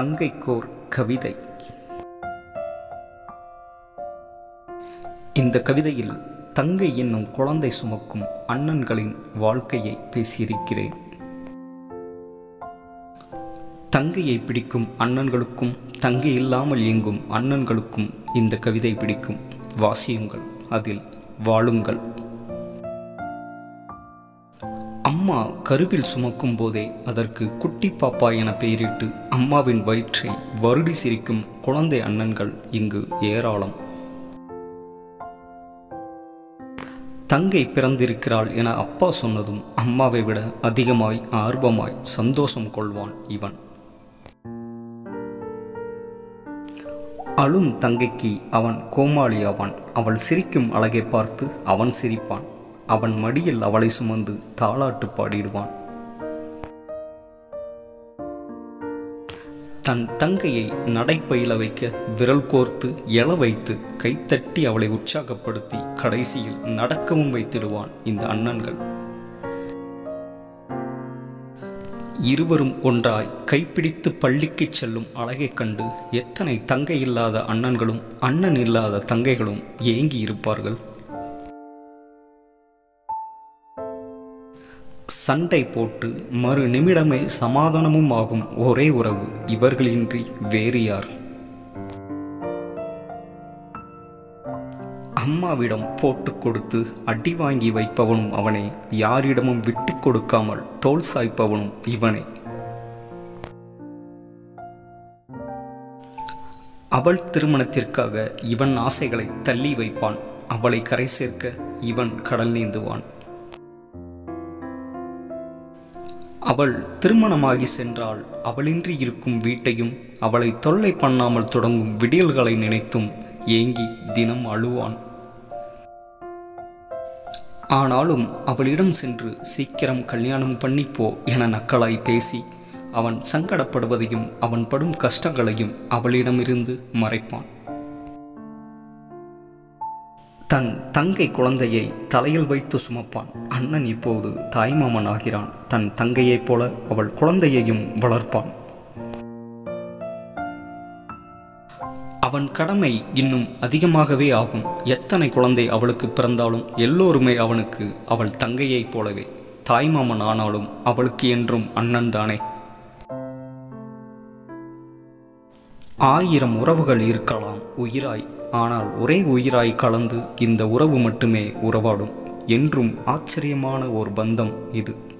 தங்கைக்கோர் கவிதை இந்த கவிதையில் தங்கை என்னும் குழந்தை சுமக்கும் அண்ணன்களின் வாழ்க்கையை பேசியிருக்கிறேன் தங்கையை பிடிக்கும் அண்ணன்களுக்கும் தங்கை இல்லாமல் இயங்கும் அண்ணன்களுக்கும் இந்த கவிதை பிடிக்கும் வாசியுங்கள் அதில் வாழுங்கள் அம்மா கருவில் சுமக்கும் போதே அதற்கு குட்டி பாப்பா என பெயரிட்டு அம்மாவின் வயிற்றை வருடி சிரிக்கும் குழந்தை அண்ணன்கள் இங்கு ஏராளம் தங்கை பிறந்திருக்கிறாள் என அப்பா சொன்னதும் அம்மாவை விட அதிகமாய் ஆர்வமாய் சந்தோஷம் கொள்வான் இவன் அழும் தங்கைக்கு அவன் கோமாளி ஆவான் அவள் சிரிக்கும் அழகை பார்த்து அவன் சிரிப்பான் அவன் மடியில் அவளை சுமந்து தாளாட்டு பாடிடுவான் தன் தங்கையை நடைப்பயில வைக்க விரல் கோர்த்து எழ வைத்து கைத்தட்டி அவளை உற்சாகப்படுத்தி கடைசியில் நடக்கவும் வைத்திடுவான் இந்த அண்ணன்கள் இருவரும் ஒன்றாய் கைப்பிடித்து பள்ளிக்குச் செல்லும் அழகைக் கண்டு எத்தனை தங்கை இல்லாத அண்ணன்களும் அண்ணன் இல்லாத தங்கைகளும் ஏங்கி இருப்பார்கள் சண்டை போட்டு மறு நிமிடமே சமாதானமும் ஆகும் ஒரே உறவு இவர்களின்றி வேறு யார் அம்மாவிடம் போட்டு கொடுத்து அடி வாங்கி வைப்பவனும் அவனே யாரிடமும் விட்டு கொடுக்காமல் தோல் சாய்ப்பவனும் இவனே அவள் திருமணத்திற்காக இவன் ஆசைகளை தள்ளி வைப்பான் அவளை கரை சேர்க்க இவன் கடல் நீந்துவான் அவள் திருமணமாகி சென்றால் அவளின்றி இருக்கும் வீட்டையும் அவளை தொல்லை பண்ணாமல் தொடங்கும் விடியல்களை நினைத்தும் ஏங்கி தினம் அழுவான் ஆனாலும் அவளிடம் சென்று சீக்கிரம் கல்யாணம் பண்ணிப்போ என நக்கலாய் பேசி அவன் சங்கடப்படுவதையும் அவன் படும் கஷ்டங்களையும் அவளிடமிருந்து மறைப்பான் தன் தங்கை குழந்தையை தலையில் வைத்து சுமப்பான் அண்ணன் இப்போது தாய்மாமன் ஆகிறான் தன் தங்கையைப் போல அவள் குழந்தையையும் வளர்ப்பான் அவன் கடமை இன்னும் அதிகமாகவே ஆகும் எத்தனை குழந்தை அவளுக்கு பிறந்தாலும் எல்லோருமே அவனுக்கு அவள் தங்கையைப் போலவே தாய்மாமன் ஆனாலும் அவளுக்கு என்றும் அண்ணன் தானே ஆயிரம் உறவுகள் இருக்கலாம் உயிராய் ஆனால் ஒரே உயிராய் கலந்து இந்த உறவு மட்டுமே உறவாடும் என்றும் ஆச்சரியமான ஓர் பந்தம் இது